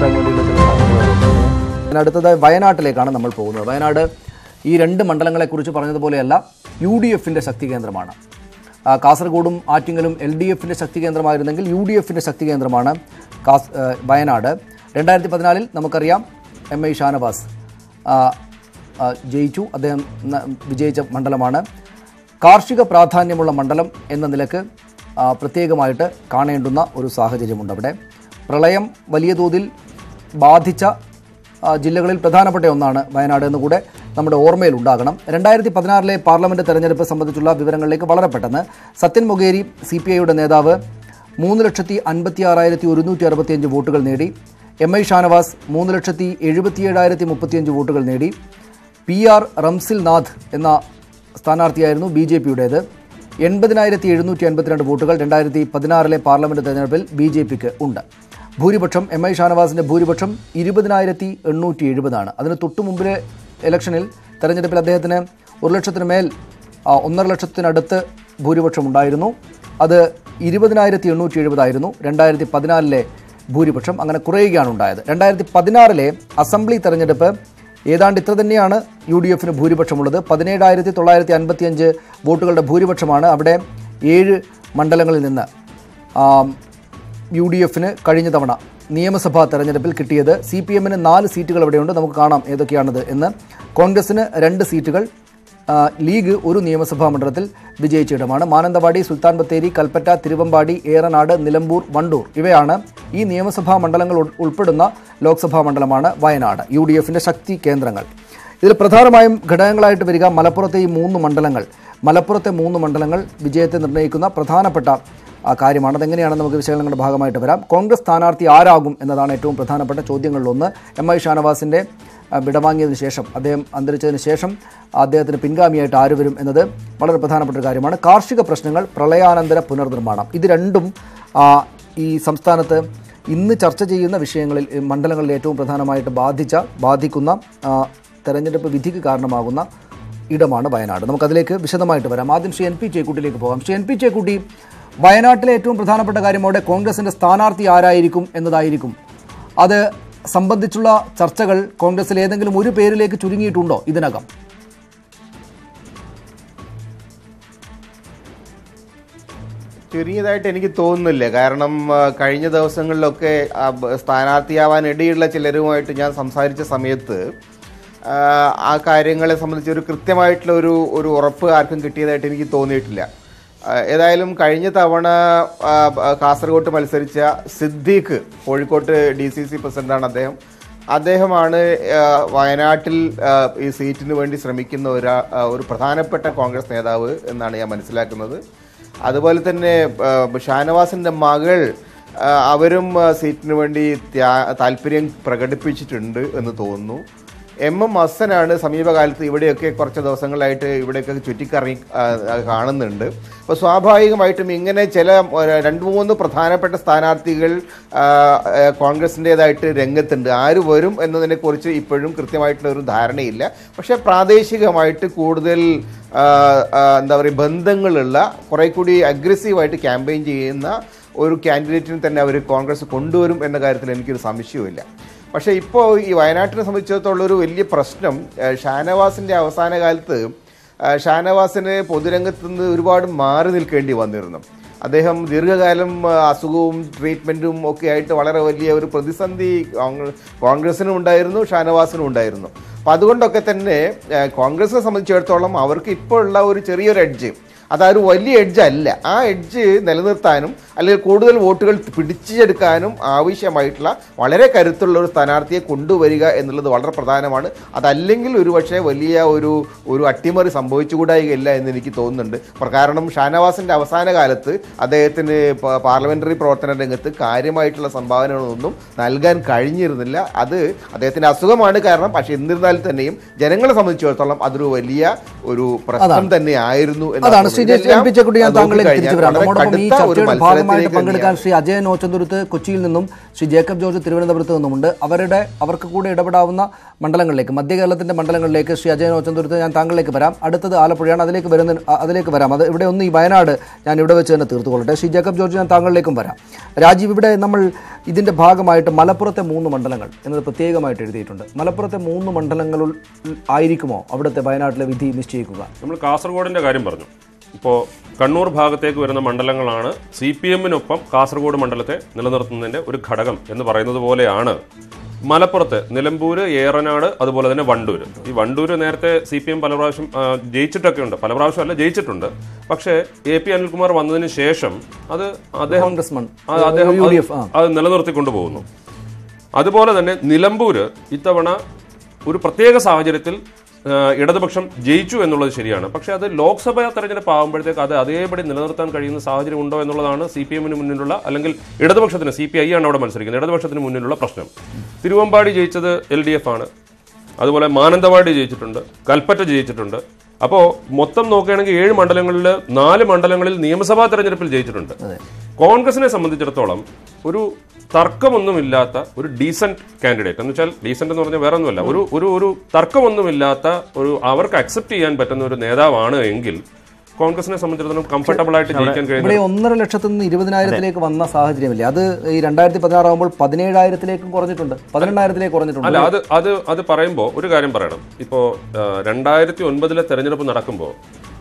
കിട്ടാൻ വേണ്ടിയുള്ള ചില സാധ്യതകളുണ്ട് പിന്നെ അടുത്തതായി വയനാട്ടിലേക്കാണ് നമ്മൾ പോകുന്നത് വയനാട് ഈ രണ്ട് മണ്ഡലങ്ങളെക്കുറിച്ച് പറഞ്ഞതുപോലെയല്ല യു ഡി എഫിൻ്റെ ശക്തി കേന്ദ്രമാണ് ആ, കാസർഗോഡും ആറ്റിങ്ങലും എൽ ഡി എഫിൻ്റെ ശക്തി കേന്ദ്രമായിരുന്നെങ്കിൽ യു ഡി എഫിൻ്റെ ശക്തി കേന്ദ്രമാണ് കാസ് ആ, വയനാട് രണ്ടായിരത്തി പതിനാലിൽ നമുക്കറിയാം എം ഐ ഷാനവാസ് ആ, ആ, ജയിച്ചു അദ്ദേഹം ന- വിജയിച്ച മണ്ഡലമാണ് കാർഷിക പ്രാധാന്യമുള്ള മണ്ഡലം എന്ന നിലക്ക് ആ, പ്രത്യേകമായിട്ട് കാണേണ്ടുന്ന ഒരു സാഹചര്യമുണ്ട് അവിടെ പ്രളയം വലിയ തോതിൽ ബാധിച്ച ആ, ജില്ലകളിൽ പ്രധാനപ്പെട്ട ഒന്നാണ് വയനാട് എന്നുകൂടെ നമ്മുടെ ഓർമ്മയിൽ ഉണ്ടാകണം രണ്ടായിരത്തി പതിനാറിലെ പാർലമെന്റ് തെരഞ്ഞെടുപ്പ് സംബന്ധിച്ചുള്ള വിവരങ്ങളിലേക്ക് വളരെ പെട്ടെന്ന് സത്യൻ മൊഗേരി സി പി ഐയുടെ നേതാവ് മൂന്ന് ലക്ഷത്തി അൻപത്തി ആറായിരത്തി ഒരുന്നൂറ്റി അറുപത്തിയഞ്ച് വോട്ടുകൾ നേടി എം ഐ ഷാനവാസ് മൂന്ന് ലക്ഷത്തി എഴുപത്തിയേഴായിരത്തി മുപ്പത്തിയഞ്ച് വോട്ടുകൾ നേടി പി ആർ റംസിൽ നാഥ് എന്ന സ്ഥാനാർത്ഥിയായിരുന്നു ബി ജെ പിയുടേത് എൺപതിനായിരത്തി എഴുന്നൂറ്റി അൻപത്തിരണ്ട് വോട്ടുകൾ രണ്ടായിരത്തി പതിനാറിലെ പാർലമെന്റ് തെരഞ്ഞെടുപ്പിൽ ബി ജെ പിക്ക് ഉണ്ട് ഭൂരിപക്ഷം എം ഐ ഷാനവാസിന്റെ ഭൂരിപക്ഷം ഇരുപതിനായിരത്തി എണ്ണൂറ്റി എഴുപതാണ് അതിന് തൊട്ടു മുമ്പിലെ ഇലക്ഷനിൽ തെരഞ്ഞെടുപ്പിൽ അദ്ദേഹത്തിന് ഒരു ലക്ഷത്തിന് മേൽ ആ, ഒന്നര ലക്ഷത്തിനടുത്ത് ഭൂരിപക്ഷം ഉണ്ടായിരുന്നു അത് ഇരുപതിനായിരത്തി എണ്ണൂറ്റി എഴുപതായിരുന്നു രണ്ടായിരത്തി പതിനാലിലെ ഭൂരിപക്ഷം അങ്ങനെ കുറയുകയാണ് ഉണ്ടായത് രണ്ടായിരത്തി പതിനാറിലെ അസംബ്ലി തെരഞ്ഞെടുപ്പ് ഏതാണ്ട് ഇത്ര തന്നെയാണ് യു ഡി എഫിന് ഭൂരിപക്ഷമുള്ളത് പതിനേഴായിരത്തി തൊള്ളായിരത്തി അൻപത്തിയഞ്ച് വോട്ടുകളുടെ ഭൂരിപക്ഷമാണ് അവിടെ ഏഴ് മണ്ഡലങ്ങളിൽ നിന്ന് ആം, യു ഡി എഫിന് കഴിഞ്ഞ തവണ നിയമസഭാ തെരഞ്ഞെടുപ്പിൽ കിട്ടിയത് സി പി എമ്മിന് നാല് സീറ്റുകൾ എവിടെയുണ്ട് നമുക്ക് കാണാം ഏതൊക്കെയാണത് എന്ന് കോൺഗ്രസിന് രണ്ട് സീറ്റുകൾ ആ, ലീഗ് ഒരു നിയമസഭാ മണ്ഡലത്തിൽ വിജയിച്ച ഇടമാണ് മാനന്തവാടി സുൽത്താൻ ബത്തേരി കൽപ്പറ്റ തിരുവമ്പാടി ഏറനാട് നിലമ്പൂർ വണ്ടൂർ ഇവയാണ് ഈ നിയമസഭാ മണ്ഡലങ്ങൾ ഉൾ- ഉൾപ്പെടുന്ന ലോക്സഭാ മണ്ഡലമാണ് വയനാട് യു ഡി എഫിൻ്റെ ശക്തി കേന്ദ്രങ്ങൾ ഇതിൽ പ്രധാനമായും ഘടകങ്ങളായിട്ട് വരിക മലപ്പുറത്തെ ഈ മൂന്ന് മണ്ഡലങ്ങൾ മലപ്പുറത്തെ മൂന്ന് മണ്ഡലങ്ങൾ വിജയത്തെ നിർണ്ണയിക്കുന്ന പ്രധാനപ്പെട്ട ആ കാര്യമാണ് അതെങ്ങനെയാണെന്ന് നമുക്ക് വിശകലനങ്ങളുടെ ഭാഗമായിട്ട് വരാം കോൺഗ്രസ് സ്ഥാനാർത്ഥി ആരാകും എന്നതാണ് ഏറ്റവും പ്രധാനപ്പെട്ട ചോദ്യങ്ങളിലൊന്ന് എം ഐ ഷാനവാസിൻ്റെ ആ, വിടവാങ്ങിയതിനു ശേഷം അദ്ദേഹം അന്തരിച്ചതിന് ശേഷം അദ്ദേഹത്തിന് പിൻഗാമിയായിട്ട് ആര് വരും എന്നത് വളരെ പ്രധാനപ്പെട്ട ഒരു കാര്യമാണ് കാർഷിക പ്രശ്നങ്ങൾ പ്രളയാനന്തര പുനർനിർമ്മാണം ഇത് രണ്ടും ആ, ഈ സംസ്ഥാനത്ത് ഇന്ന് ചർച്ച ചെയ്യുന്ന വിഷയങ്ങളിൽ ഈ മണ്ഡലങ്ങളിൽ ഏറ്റവും പ്രധാനമായിട്ട് ബാധിച്ച ബാധിക്കുന്ന ആ, തെരഞ്ഞെടുപ്പ് വിധിക്ക് കാരണമാകുന്ന ഇടമാണ് വയനാട് നമുക്കതിലേക്ക് വിശദമായിട്ട് വരാം ആദ്യം ശ്രീ എൻ പി ചേക്കുട്ടിയിലേക്ക് പോകാം ശ്രീ എൻ പി ചേക്കുട്ടി വയനാട്ടിലെ ഏറ്റവും പ്രധാനപ്പെട്ട കാര്യം അവിടെ കോൺഗ്രസിന്റെ സ്ഥാനാർത്ഥി ആരായിരിക്കും എന്നതായിരിക്കും അത് സംബന്ധിച്ചുള്ള ചർച്ചകൾ കോൺഗ്രസിൽ ഏതെങ്കിലും ഒരു പേരിലേക്ക് ചുരുങ്ങിയിട്ടുണ്ടോ ഇതിനകം ചുരുങ്ങിയതായിട്ട് എനിക്ക് തോന്നുന്നില്ല കാരണം ആ, കഴിഞ്ഞ ദിവസങ്ങളിലൊക്കെ ആ, ബ- സ്ഥാനാർത്ഥിയാവാൻ ഇടയുള്ള ചിലരുമായിട്ട് ഞാൻ സംസാരിച്ച സമയത്ത് ആ, ആ കാര്യങ്ങളെ സംബന്ധിച്ച് ഒരു കൃത്യമായിട്ടുള്ള ഒരു ഒരു ഉറപ്പ് ആർക്കും കിട്ടിയതായിട്ട് എനിക്ക് തോന്നിയിട്ടില്ല ആ, ഏതായാലും കഴിഞ്ഞ തവണ ആ, ബ- കാസർഗോട്ട് മത്സരിച്ച സിദ്ദീഖ് കോഴിക്കോട്ട് ഡി സി സി പ്രസിഡന്റാണ് അദ്ദേഹം അദ്ദേഹമാണ് ആ, വയനാട്ടിൽ ആ, ഈ സീറ്റിന് വേണ്ടി ശ്രമിക്കുന്ന ഒരു ഒരു പ്രധാനപ്പെട്ട കോൺഗ്രസ് നേതാവ് എന്നാണ് ഞാൻ മനസ്സിലാക്കുന്നത് അതുപോലെ തന്നെ ആ, ഷാനവാസിന്റെ മകൾ ആ, അവരും ആ, സീറ്റിന് വേണ്ടി ത്യാ- താല്പര്യം പ്രകടിപ്പിച്ചിട്ടുണ്ട് എന്ന് തോന്നുന്നു എം എം ഹസനാണ് സമീപകാലത്ത് ഇവിടെയൊക്കെ കുറച്ച് ദിവസങ്ങളായിട്ട് ഇവിടെയൊക്കെ ചുറ്റിക്കറങ്ങി ആ, ആ, കാണുന്നുണ്ട് അപ്പോൾ സ്വാഭാവികമായിട്ടും ഇങ്ങനെ ചില ഒരു രണ്ട് മൂന്ന് പ്രധാനപ്പെട്ട സ്ഥാനാർത്ഥികൾ ആ, ആ, കോൺഗ്രസിൻ്റെതായിട്ട് രംഗത്തുണ്ട് ആര് വരും എന്നതിനെക്കുറിച്ച് ഇപ്പോഴും കൃത്യമായിട്ടുള്ള ഒരു ധാരണയില്ല പക്ഷേ പ്രാദേശികമായിട്ട് കൂടുതൽ ആ, ആ, എന്താ പറയുക ബന്ധങ്ങളുള്ള കുറെ കൂടി അഗ്രസീവായിട്ട് ക്യാമ്പയിൻ ചെയ്യുന്ന ഒരു കാൻഡിഡേറ്റിനെ തന്നെ അവർ കോൺഗ്രസ് കൊണ്ടുവരും എന്ന കാര്യത്തിൽ എനിക്കൊരു സംശയവുമില്ല പക്ഷേ ഇപ്പോൾ ഈ വയനാട്ടിനെ സംബന്ധിച്ചിടത്തോളം ഒരു വലിയ പ്രശ്നം ആ, ഷാനവാസിൻ്റെ അവസാന കാലത്ത് ആ, ഷാനവാസിന് പൊതുരംഗത്ത് നിന്ന് ഒരുപാട് മാറി നിൽക്കേണ്ടി വന്നിരുന്നു അദ്ദേഹം ദീർഘകാലം ആ, അസുഖവും ട്രീറ്റ്മെൻറ്റും ഒക്കെ ആയിട്ട് വളരെ വലിയ ഒരു പ്രതിസന്ധി കോൺഗ്ര- കോൺഗ്രസിനും ഉണ്ടായിരുന്നു ഷാനവാസിനും ഉണ്ടായിരുന്നു അപ്പം അതുകൊണ്ടൊക്കെ തന്നെ ആ, കോൺഗ്രസിനെ സംബന്ധിച്ചിടത്തോളം അവർക്ക് ഇപ്പോൾ ഉള്ള ഒരു ചെറിയൊരു എഡ്ജ് അത് ആ ഒരു വലിയ എഡ്ജ് അല്ല ആ എഡ്ജ് നിലനിർത്താനും അല്ലെങ്കിൽ കൂടുതൽ വോട്ടുകൾ പിടിച്ചെടുക്കാനും ആവശ്യമായിട്ടുള്ള വളരെ കരുത്തുള്ള ഒരു സ്ഥാനാർത്ഥിയെ കൊണ്ടുവരിക എന്നുള്ളത് വളരെ പ്രധാനമാണ് അതല്ലെങ്കിൽ ഒരുപക്ഷെ വലിയ ഒരു ഒരു അട്ടിമറി സംഭവിച്ചുകൂടായികയില്ല എന്ന് എനിക്ക് തോന്നുന്നുണ്ട് പ്ര- കാരണം ഷാനവാസിന്റെ അവസാന കാലത്ത് അദ്ദേഹത്തിന് പ- പാർലമെന്ററി പ്രവർത്തന രംഗത്ത് കാര്യമായിട്ടുള്ള സംഭാവനകളൊന്നും നൽകാൻ കഴിഞ്ഞിരുന്നില്ല അത് അദ്ദേഹത്തിന്റെ അസുഖമാണ് കാരണം പക്ഷെ എന്നിരുന്നാൽ തന്നെയും ജനങ്ങളെ സംബന്ധിച്ചിടത്തോളം അതൊരു വലിയ ഒരു പ്രശ്നം തന്നെ ആയിരുന്നു അതാണ് ശ്രീ ശ്രീ ഇതെല്ലാം എം പി ചെക്കുട്ടി ഞാൻ നോക്കി താങ്കളിലേക്ക് കഴിഞ്ഞാൽ തിരിച്ചു വരാം വളരെ നമ്മോടൊപ്പം ഈ കടുത്ത ഒരു ചർച്ചയുടെ ഭാഗമായിട്ട് മത്സരത്തിലേക്ക് പങ്കെടുക്കാൻ തന്നെയാണ്. ശ്രീ അജയൻ ഓച്ചന്തുരുത്ത് കൊച്ചിയിൽ നിന്നും ശ്രീ ജേക്കബ് ജോർജ് തിരുവനന്തപുരത്ത് നിന്നുമുണ്ട് അവരുടെ അവർക്ക് കൂടെ ഇടപെടാവുന്ന മണ്ഡലങ്ങളിലേക്ക് മധ്യ കേരളത്തിന്റെ മണ്ഡലങ്ങളിലേക്ക് ശ്രീ അജയൻ ഓച്ചന്തുരുത്ത് ഞാൻ താങ്കളിലേക്ക് വരാം അടുത്തത് ആലപ്പുഴയാണ് അതിലേക്ക് വരുന്ന അ- അതിലേക്ക് വരാം അത് ഇവിടെ ഒന്ന് ഈ വയനാട് ഞാൻ ഇവിടെ വെച്ച് തന്നെ തീർത്തുകൊള്ളട്ടെ ശ്രീ ജേക്കബ് ജോർജ് ഞാൻ താങ്കളിലേക്കും വരാം രാജീവ് ഇവിടെ നമ്മൾ ഇതിന്റെ ഭാഗമായിട്ട് മലപ്പുറത്തെ മൂന്ന് മണ്ഡലങ്ങൾ എന്നത് പ്രത്യേകമായിട്ട് എഴുതിയിട്ടുണ്ട് മലപ്പുറത്തെ മൂന്ന് മണ്ഡലങ്ങളിൽ ആയിരിക്കുമോ അവിടുത്തെ വയനാട്ടിലെ വിധി നിശ്ചയിക്കുക നമ്മൾ കാസർഗോഡിന്റെ കാര്യം പറഞ്ഞു ഇപ്പോൾ കണ്ണൂർ ഭാഗത്തേക്ക് വരുന്ന മണ്ഡലങ്ങളാണ് സി പി എമ്മിനൊപ്പം കാസർഗോഡ് മണ്ഡലത്തെ നിലനിർത്തുന്നതിന്റെ ഒരു ഘടകം എന്ന് പറയുന്നത് പോലെയാണ് മലപ്പുറത്ത് നിലമ്പൂര് ഏറനാട് അതുപോലെ തന്നെ വണ്ടൂര് ഈ വണ്ടൂര് നേരത്തെ സി പി എം പല പ്രാവശ്യം ആ, ജയിച്ചിട്ടൊക്കെ ഉണ്ട് പല പ്രാവശ്യം അല്ല ജയിച്ചിട്ടുണ്ട് പക്ഷേ എ പി അനിൽകുമാർ വന്നതിന് ശേഷം അത് അദ്ദേഹം കോൺഗ്രസ് ആ, അദ്ദേഹം യു ഡി അത് എഫ് ആ അത് നിലനിർത്തിക്കൊണ്ടു പോകുന്നു അതുപോലെ തന്നെ നിലമ്പൂര് ഇത്തവണ ഒരു പ്രത്യേക സാഹചര്യത്തിൽ ആ, ഇടതുപക്ഷം ജയിച്ചു എന്നുള്ളത് ശരിയാണ് പക്ഷേ അത് ലോക്സഭാ തെരഞ്ഞെടുപ്പ് ആകുമ്പോഴത്തേക്ക് അത് അതേപടി നിലനിർത്താൻ കഴിയുന്ന സാഹചര്യം ഉണ്ടോ എന്നുള്ളതാണ് സി പി എമ്മിന് മുന്നിലുള്ള അല്ലെങ്കിൽ ഇടതുപക്ഷത്തിന് സി പി ഐ ആണ് അവിടെ മത്സരിക്കുന്നത് ഇടതുപക്ഷത്തിന് മുന്നിലുള്ള പ്രശ്നം തിരുവമ്പാടി ജയിച്ചത് എൽ ഡി എഫ് ആണ് അതുപോലെ മാനന്തവാടി ജയിച്ചിട്ടുണ്ട് കൽപ്പറ്റ ജയിച്ചിട്ടുണ്ട് അപ്പോൾ മൊത്തം നോക്കുകയാണെങ്കിൽ ഏഴ് മണ്ഡലങ്ങളിൽ നാല് മണ്ഡലങ്ങളിൽ നിയമസഭാ തെരഞ്ഞെടുപ്പിൽ ജയിച്ചിട്ടുണ്ട് കോൺഗ്രസിനെ സംബന്ധിച്ചിടത്തോളം ഒരു തർക്കമൊന്നുമില്ലാത്ത ഒരു ഡീസന്റ് കാൻഡിഡേറ്റ് എന്ന് വെച്ചാൽ ഡീസന്റ് എന്ന് പറഞ്ഞാൽ വേറെ ഒന്നുമല്ല ഒരു ഒരു ഒരു തർക്കമൊന്നുമില്ലാത്ത ഒരു അവർക്ക് അക്സെപ്റ്റ് ചെയ്യാൻ പറ്റുന്ന ഒരു നേതാവാണ് എങ്കിൽ കോൺഗ്രസിനെ സംബന്ധിച്ചിടത്തോളം കംഫർട്ടബിൾ ആയിട്ട് ജയിക്കാൻ കഴിയുന്ന ഇവിടെ ഒന്നര ലക്ഷത്തിൽ നിന്ന് ഇരുപതിനായിരത്തിലേക്ക് വന്ന സാഹചര്യമില്ലേ അത് ഈ രണ്ടായിരത്തി പതിനാറാകുമ്പോൾ പതിനേഴായിരത്തിലേക്കും കുറഞ്ഞിട്ടുണ്ട് പതിനെണ്ണായിരത്തിലേക്ക് കുറഞ്ഞിട്ടുണ്ട് അല്ല അത് അത് അത് പറയുമ്പോൾ ഒരു കാര്യം പറയണം ഇപ്പോൾ രണ്ടായിരത്തി ഒൻപതിലെ തെരഞ്ഞെടുപ്പ് നടക്കുമ്പോൾ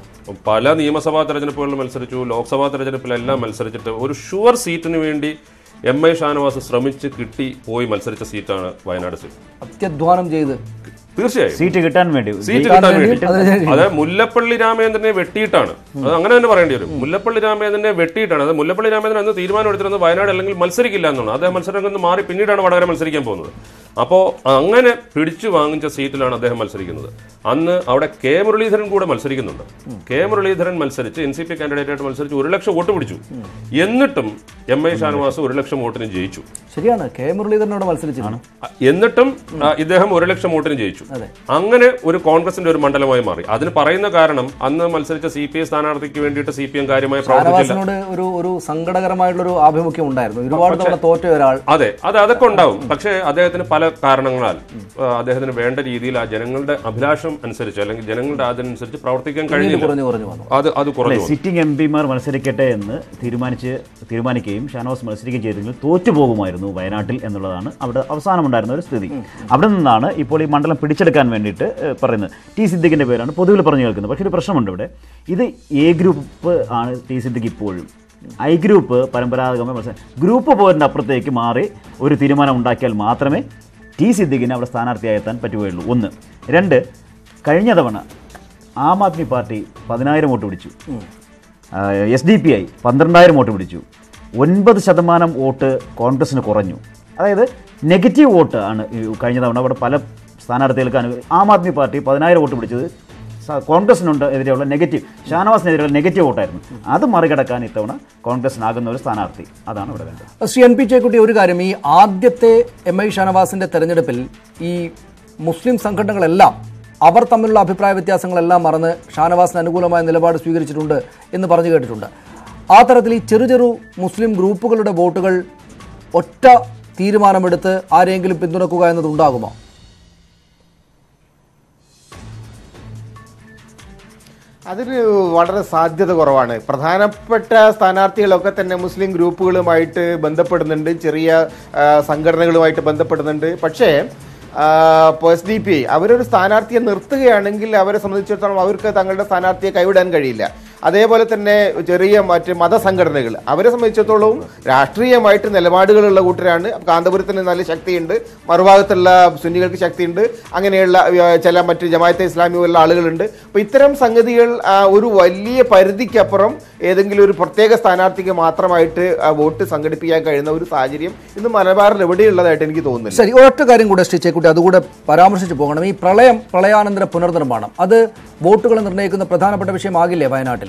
പല നിയമസഭാ തെരഞ്ഞെടുപ്പുകളിൽ മത്സരിച്ചു ലോക്സഭാ തെരഞ്ഞെടുപ്പിലെല്ലാം മത്സരിച്ചിട്ട് ഒരു ഷുവർ സീറ്റിന് വേണ്ടി എം ഐ ഷാനവാസ് ശ്രമിച്ച് കിട്ടി പോയി മത്സരിച്ച സീറ്റാണ് വയനാട് സീറ്റ് അത്യധ്വാനം ചെയ്ത് തീർച്ചയായും സീറ്റ് കിട്ടാൻ വേണ്ടി സീറ്റ് കിട്ടാൻ കിട്ടാൻ വേണ്ടി വേണ്ടി അതിന് അത് മുല്ലപ്പള്ളി രാമചന്ദ്രനെ വെട്ടിയിട്ടാണ് അത് അങ്ങനെ തന്നെ പറയേണ്ടി വരും മുല്ലപ്പള്ളി രാമചന്ദ്രനെ വെട്ടിയിട്ടാണ് അത് മുല്ലപ്പള്ളി രാമചന്ദ്രൻ അന്ന് തീരുമാനം എടുത്തിരുന്നത് വയനാട് അല്ലെങ്കിൽ മത്സരിക്കില്ല എന്നാണ് അദ്ദേഹം മത്സരം നിന്ന് മാറി പിന്നീടാണ് വടകര മത്സരിക്കാൻ പോകുന്നത് അപ്പോൾ അങ്ങനെ പിടിച്ചു വാങ്ങിച്ച സീറ്റിലാണ് അദ്ദേഹം മത്സരിക്കുന്നത് അന്ന് അവിടെ കെ മുരളീധരൻ കൂടെ മത്സരിക്കുന്നുണ്ട് കെ മുരളീധരൻ മത്സരിച്ച് എൻ സി പി കാൻഡിഡേറ്റായിട്ട് മത്സരിച്ച് ഒരു ലക്ഷം വോട്ട് പിടിച്ചു എന്നിട്ടും എം ഐ ഷാനവാസ് ഒരു ലക്ഷം വോട്ടിന് ജയിച്ചു ശരിയാണ് കെ മുരളീധരനോട് മത്സരിച്ചിരുന്നു അ- എന്നിട്ടും ആ, ഇദ്ദേഹം ഒരു ലക്ഷം വോട്ടിന് ജയിച്ചു അങ്ങനെ ഒരു കോൺഗ്രസിന്റെ ഒരു മണ്ഡലമായി മാറി അതിന് പറയുന്ന കാരണം അന്ന് മത്സരിച്ച സി പി ഐ സ്ഥാനാർത്ഥിക്ക് വേണ്ടിയിട്ട് സി പി എം കാര്യമായി പ്രവർത്തിച്ചില്ല ഷാനവാസിനോട് ഒരു ഒരു സങ്കടകരമായിട്ടുള്ള ഒരു ആഭിമുഖ്യം ഉണ്ടായിരുന്നു ഒരുപാട് തവണ തോറ്റ ഒരാൾ അതെ അത് അതൊക്കെ ഉണ്ടാവും പക്ഷേ അദ്ദേഹത്തിന് പല കാരണങ്ങളാൽ ആ, അദ്ദേഹത്തിന് വേണ്ട രീതിയിൽ ആ ജനങ്ങളുടെ അഭിലാഷം അനുസരിച്ച് അല്ലെങ്കിൽ ജനങ്ങളുടെ അതിനനുസരിച്ച് പ്രവർത്തിക്കാൻ കഴിഞ്ഞില്ല കുറഞ്ഞു കുറഞ്ഞു വന്നു അത് അത് കുറഞ്ഞു വന്നു. സിറ്റിംഗ് എം പിമാർ മത്സരിക്കട്ടെ എന്ന് തീരുമാനിച്ച് തീരുമാനിക്കുകയും ഷാനവാസ് മത്സരിക്കുകയും ചെയ്തെങ്കിൽ തോറ്റു പോകുമായിരുന്നു വയനാട്ടിൽ എന്നുള്ളതാണ് അവിടെ അവസാനമുണ്ടായിരുന്ന ഒരു സ്ഥിതി അവിടെ നിന്നാണ് ഇപ്പോൾ ഈ മണ്ഡലം പിടിച്ചെടുക്കാൻ വേണ്ടിയിട്ട് ഏഹ്, പറയുന്നത് ടി സിദ്ദിഖിന്റെ പേരാണ് പൊതുവിൽ പറഞ്ഞു കേൾക്കുന്നത് പക്ഷേ ഒരു പ്രശ്നമുണ്ട് ഇവിടെ ഇത് എ ഗ്രൂപ്പ് ആണ് ടി സിദ്ദിഖ് ഇപ്പോഴും ഐ ഗ്രൂപ്പ് പരമ്പരാഗതമായി മത്സരം ഗ്രൂപ്പ് പോരിൻ്റെ അപ്പുറത്തേക്ക് മാറി ഒരു തീരുമാനം ഉണ്ടാക്കിയാൽ മാത്രമേ ടി സിദ്ദിഖിന് അവിടെ സ്ഥാനാർത്ഥിയായെത്താൻ പറ്റുകയുള്ളൂ ഒന്ന് രണ്ട് കഴിഞ്ഞ തവണ ആം ആദ്മി പാർട്ടി പതിനായിരം വോട്ട് പിടിച്ചു എസ് ഡി പി ഐ പന്ത്രണ്ടായിരം വോട്ട് പിടിച്ചു ഒൻപത് ശതമാനം വോട്ട് കോൺഗ്രസിന് കുറഞ്ഞു അതായത് നെഗറ്റീവ് വോട്ട് ആണ് ഈ കഴിഞ്ഞ തവണ അവിടെ പല സ്ഥാനാർത്ഥികൾക്ക് അനു ആം ആദ്മി പാർട്ടി പതിനായിരം വോട്ട് പിടിച്ചത് സ- കോൺഗ്രസിനുണ്ട് എതിരെയുള്ള നെഗറ്റീവ് ഷാനവാസിനെതിരെയുള്ള നെഗറ്റീവ് വോട്ടായിരുന്നു അത് മറികടക്കാൻ ഇത്തവണ കോൺഗ്രസിനാകുന്ന ഒരു സ്ഥാനാർത്ഥി അതാണ് ഇവിടെ വേണ്ടത് ശ്രീ എൻ പി ചേക്കുട്ടി ഒരു കാര്യം ഈ ആദ്യത്തെ എം ഐ ഷാനവാസിന്റെ തെരഞ്ഞെടുപ്പിൽ ഈ മുസ്ലിം സംഘടനകളെല്ലാം അവർ തമ്മിലുള്ള അഭിപ്രായ വ്യത്യാസങ്ങളെല്ലാം മറന്ന് ഷാനവാസിന് അനുകൂലമായ നിലപാട് സ്വീകരിച്ചിട്ടുണ്ട് എന്ന് പറഞ്ഞു കേട്ടിട്ടുണ്ട് ആ തരത്തിൽ ഈ ചെറു ചെറു മുസ്ലിം ഗ്രൂപ്പുകളുടെ വോട്ടുകൾ ഒറ്റ തീരുമാനമെടുത്ത് ആരെങ്കിലും പിന്തുണക്കുക എന്നത് ഉണ്ടാകുമോ അതിന് വളരെ സാധ്യത കുറവാണ് പ്രധാനപ്പെട്ട സ്ഥാനാർത്ഥികളൊക്കെ തന്നെ മുസ്ലിം ഗ്രൂപ്പുകളുമായിട്ട് ബന്ധപ്പെടുന്നുണ്ട് ചെറിയ ആ, സംഘടനകളുമായിട്ട് ബന്ധപ്പെടുന്നുണ്ട് പക്ഷേ എസ് ഡി പി ഐ അവരൊരു സ്ഥാനാർത്ഥിയെ നിർത്തുകയാണെങ്കിൽ അവരെ സംബന്ധിച്ചിടത്തോളം അവർക്ക് തങ്ങളുടെ സ്ഥാനാർത്ഥിയെ കൈവിടാൻ കഴിയില്ല അതേപോലെ തന്നെ ചെറിയ മറ്റ് മതസംഘടനകൾ അവരെ സംബന്ധിച്ചിടത്തോളം രാഷ്ട്രീയമായിട്ട് നിലപാടുകളുള്ള കൂട്ടരാണ് കാന്തപുരത്തിന് നല്ല ശക്തിയുണ്ട് മറുഭാഗത്തുള്ള സുന്നികൾക്ക് ശക്തിയുണ്ട് അങ്ങനെയുള്ള ആ, ചില മറ്റ് ജമാഅത്തെ ഇസ്ലാമി പോലുള്ള ആളുകളുണ്ട് അപ്പോൾ ഇത്തരം സംഗതികൾ ആ, ഒരു വലിയ പരിധിക്കപ്പുറം ഏതെങ്കിലും ഒരു പ്രത്യേക സ്ഥാനാർത്ഥിക്ക് മാത്രമായിട്ട് ആ, വോട്ട് സംഘടിപ്പിക്കാൻ കഴിയുന്ന ഒരു സാഹചര്യം ഇന്ന് മലബാറിൽ എവിടെയുള്ളതായിട്ട് എനിക്ക് തോന്നുന്നില്ല ശരി ഒറ്റ കാര്യം കൂടെ ശ്രീ ചേക്കുട്ടി അതുകൂടെ പരാമർശിച്ചു പോകണം ഈ പ്രളയം പ്രളയാനന്തര പുനർനിർമ്മാണം അത് വോട്ടുകൾ നിർണ്ണയിക്കുന്ന പ്രധാനപ്പെട്ട വിഷയമാകില്ലേ വയനാട്ടിൽ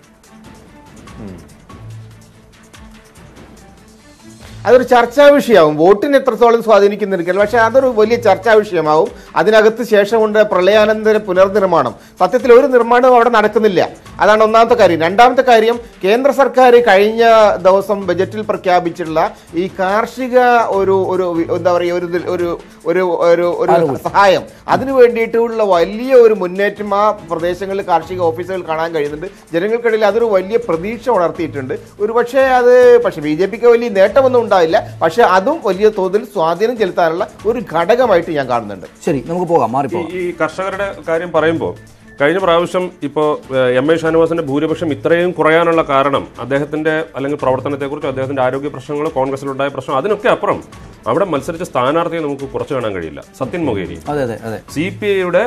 അതൊരു ചർച്ചാ വിഷയമാവും വോട്ടിനെ എത്രത്തോളം സ്വാധീനിക്കുന്നിരിക്കില്ല പക്ഷേ അതൊരു വലിയ ചർച്ചാ വിഷയമാവും അതിനകത്ത് ശേഷമുണ്ട് പ്രളയാനന്തര പുനർനിർമ്മാണം സത്യത്തിൽ ഒരു നിർമ്മാണവും അവിടെ നടക്കുന്നില്ല അതാണ് ഒന്നാമത്തെ കാര്യം രണ്ടാമത്തെ കാര്യം കേന്ദ്ര സർക്കാർ കഴിഞ്ഞ ദിവസം ബജറ്റിൽ പ്രഖ്യാപിച്ചിട്ടുള്ള ഈ കാർഷിക ഒരു ഒരു വി- എന്താ പറയുക ഒരു ഇതിൽ- ഒരു ഒരു ഒരു ഒരു സഹായം അതിനു വേണ്ടിയിട്ടുള്ള വലിയ ഒരു മുന്നേറ്റം ആ പ്രദേശങ്ങളിൽ കാർഷിക ഓഫീസുകൾ കാണാൻ കഴിയുന്നുണ്ട് ജനങ്ങൾക്കിടയിൽ അതൊരു വലിയ പ്രതീക്ഷ വളർത്തിയിട്ടുണ്ട് ഒരു പക്ഷേ അത് പക്ഷേ ബി ജെ പിക്ക് വലിയ നേട്ടമൊന്നും ഉണ്ടായില്ല പക്ഷേ അതും വലിയ തോതിൽ സ്വാധീനം ചെലുത്താനുള്ള ഒരു ഘടകമായിട്ട് ഞാൻ കാണുന്നുണ്ട് ശരി നമുക്ക് പോകാം ഈ മാറിപ്പോകാം ഈ കർഷകരുടെ കാര്യം പറയുമ്പോൾ കഴിഞ്ഞ പ്രാവശ്യം ഇപ്പോൾ എം ഐ ഷാനവാസിന്റെ ഭൂരിപക്ഷം ഇത്രയും കുറയാനുള്ള കാരണം അദ്ദേഹത്തിന്റെ അല്ലെങ്കിൽ പ്രവർത്തനത്തെക്കുറിച്ച് അദ്ദേഹത്തിന്റെ ആരോഗ്യ പ്രശ്നങ്ങൾ കോൺഗ്രസിലുണ്ടായ പ്രശ്നം അതിനൊക്കെ അപ്പുറം അവിടെ മത്സരിച്ച സ്ഥാനാർത്ഥിയെ നമുക്ക് കുറച്ച് കാണാൻ കഴിയില്ല സത്യൻ മൊകേരി അതെ അതെ അതെ സി പി ഐയുടെ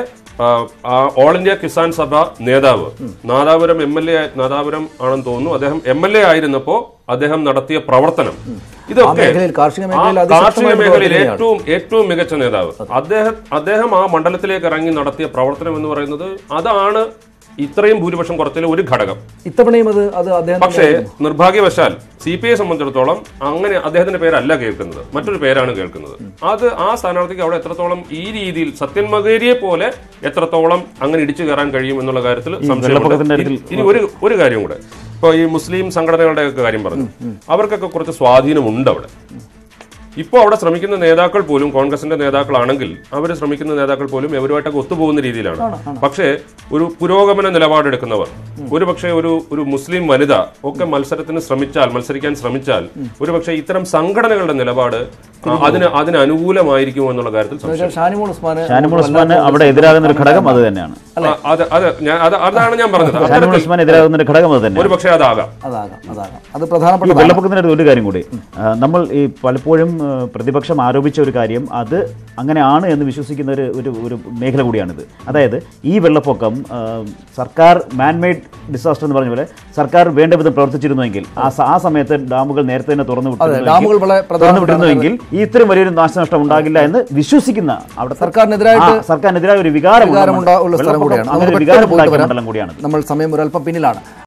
ഓൾ ഇന്ത്യ കിസാൻ സഭ നേതാവ് Nadapuram M L A Nadapuram ആണെന്ന് തോന്നുന്നു അദ്ദേഹം എം എൽ എ ആയിരുന്നപ്പോ അദ്ദേഹം നടത്തിയ പ്രവർത്തനം ഇതൊക്കെ മേഖലയിൽ, കാർഷിക ആ മേഖലയിൽ കാർഷിക അതിശക്തമായ മേഖലയിൽ പ്രവർത്തനമാണ്. ഏറ്റവും ഏറ്റവും മികച്ച നേതാവ് അദ്ദേഹം അദ്ദേഹം ആ മണ്ഡലത്തിലേക്ക് ഇറങ്ങി നടത്തിയ പ്രവർത്തനം എന്ന് പറയുന്നത് അതാണ് ഇത്രയും ഭൂരിപക്ഷം കുറച്ചതിലെ ഒരു ഘടകം ഇത്തവണയും അത് അത് അദ്ദേഹം പക്ഷേ നിർഭാഗ്യവശാൽ സി പി ഐ സംബന്ധിച്ചിടത്തോളം അങ്ങനെ അദ്ദേഹത്തിന്റെ പേരല്ല കേൾക്കുന്നത് മറ്റൊരു പേരാണ് കേൾക്കുന്നത് അത് ആ സ്ഥാനാർത്ഥിക്ക് അവിടെ എത്രത്തോളം ഈ രീതിയിൽ സത്യൻ മകേരിയെ പോലെ എത്രത്തോളം അങ്ങനെ ഇടിച്ചു കയറാൻ കഴിയും എന്നുള്ള കാര്യത്തിൽ വെള്ളപ്പൊക്കത്തിന്റെ സംശയമുണ്ട് കാര്യത്തിൽ- ഇനി ഒരു ഒരു കാര്യം കൂടെ ഇപ്പോൾ ഈ മുസ്ലിം സംഘടനകളുടെ ഒക്കെ കാര്യം പറഞ്ഞു അവർക്കൊക്കെ കുറച്ച് സ്വാധീനമുണ്ട് അവിടെ ഇപ്പോൾ അവിടെ ശ്രമിക്കുന്ന നേതാക്കൾ പോലും കോൺഗ്രസിന്റെ നേതാക്കളാണെങ്കിൽ അവർ ശ്രമിക്കുന്ന നേതാക്കൾ പോലും ഇവരുമായിട്ടൊക്കെ ഒത്തുപോകുന്ന രീതിയിലാണ് പക്ഷേ ഒരു പുരോഗമന നിലപാടെടുക്കുന്നവർ ഒരു പക്ഷേ ഒരു ഒരു മുസ്ലിം വനിത ഒക്കെ മത്സരത്തിന് ശ്രമിച്ചാൽ മത്സരിക്കാൻ ശ്രമിച്ചാൽ ഒരു പക്ഷേ ഇത്തരം സംഘടനകളുടെ നിലപാട് ആ, അതിന് അതിന് അനുകൂലമായിരിക്കുമോ എന്നുള്ള കാര്യത്തിൽ സംശയം ഷാനിമോൾ ഉസ്മാന് ഷാനിമോൾ ഉസ്മാന് അവിടെ എതിരാകുന്ന ഒരു ഘടകം അത് തന്നെയാണ് ആ, അത് അത് ഞാൻ അത് അതാണ് ഞാൻ പറഞ്ഞത് ഷാനിമോൾ അത്തരത്തിൽ ഉസ്മാൻ എതിരാകുന്ന ഒരു ഘടകം അത് തന്നെയാണ് ഒരു പക്ഷേ അതാകാം അതാകാം അതാകാം അത് ഈ പ്രധാനപ്പെട്ട വെള്ളപ്പൊക്കത്തിൻ്റെ ഒരു കാര്യം കൂടി ആ, നമ്മൾ ഈ പലപ്പോഴും ആ, പ്രതിപക്ഷം ആരോപിച്ച ഒരു കാര്യം അത് അങ്ങനെയാണ് എന്ന് വിശ്വസിക്കുന്ന ഒരു ഒരു ഒരു മേഖല കൂടിയാണിത് അതായത് ഈ വെള്ളപ്പൊക്കം ആ, സർക്കാർ മാൻമെയ്ഡ് ഡിസാസ്റ്റർ എന്ന് പറഞ്ഞ പോലെ സർക്കാർ വേണ്ട വിധം പ്രവർത്തിച്ചിരുന്നുവെങ്കിൽ ആ സ- ആ സമയത്ത് ഡാമുകൾ നേരത്തെ തന്നെ തുറന്നു ഡാമുകൾ വളരെ പ്രധാനപ്പെട്ട തുറന്നു വിട്ടിരുന്നുവെങ്കിൽ ഈ ഇത്രയും വലിയൊരു നാശനഷ്ടം ഉണ്ടാകില്ല എന്ന് വിശ്വസിക്കുന്ന അവിടെ സർക്കാരിനെതിരായിട്ട് സർക്കാരിനെതിരായ ഒരു വികാരം വികാരമുള്ള ഉള്ള സ്ഥലം കൂടിയാണ് അങ്ങനെ നമുക്ക് ഒരു വികാരം പെട്ടെന്ന് പോയിട്ട് ഉണ്ടാക്കിയ വരാം. മണ്ഡലം കൂടിയാണ് നമ്മൾ സമയം ഒരല്പം പിന്നിലാണ്